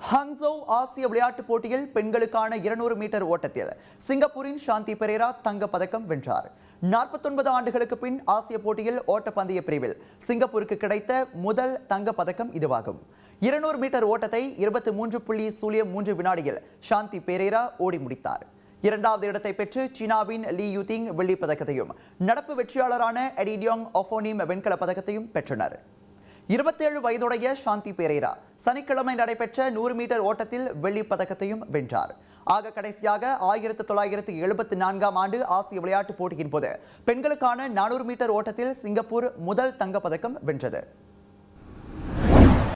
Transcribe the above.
ஹாங்ஸோ ஆசிய விளையாட்டுப் போட்டியில் பெண்களுக்கான இருநூறு மீட்டர் ஓட்டத்தில் சிங்கப்பூரின் சாந்தி பெரேரா தங்கப் பதக்கம் வென்றார் நாற்பத்தொன்பது ஆண்டுகளுக்கு பின் ஆசிய போட்டியில் ஓட்டப்பந்தய பிரிவில் சிங்கப்பூருக்கு கிடைத்த முதல் தங்கப் பதக்கம் இதுவாகும் இருநூறு மீட்டர் ஓட்டத்தை இருபத்தி மூன்று புள்ளி சூழியம் மூன்று வினாடியில் சாந்தி பெரேரா ஓடி முடித்தார் இரண்டாவது இடத்தை பெற்று சீனாவின் லீ யூதிங் வெள்ளிப் பதக்கத்தையும் நடப்பு வெற்றியாளரான எடிடியோங் ஒஃபோனிம் வெண்கலப் பதக்கத்தையும் பெற்றனர் இருபத்தேழு வயதுடைய சாந்தி பெரேரா சனிக்கிழமை நடைபெற்ற நூறு மீட்டர் ஓட்டத்தில் வெள்ளிப் பதக்கத்தையும் வென்றார் ஆக கடைசியாக ஆயிரத்து தொள்ளாயிரத்து எழுபத்தி நான்காம் ஆண்டு ஆசிய விளையாட்டுப் போட்டியின் போது பெண்களுக்கான நானூறு மீட்டர் ஓட்டத்தில் சிங்கப்பூர் முதல் தங்கப் பதக்கம் வென்றது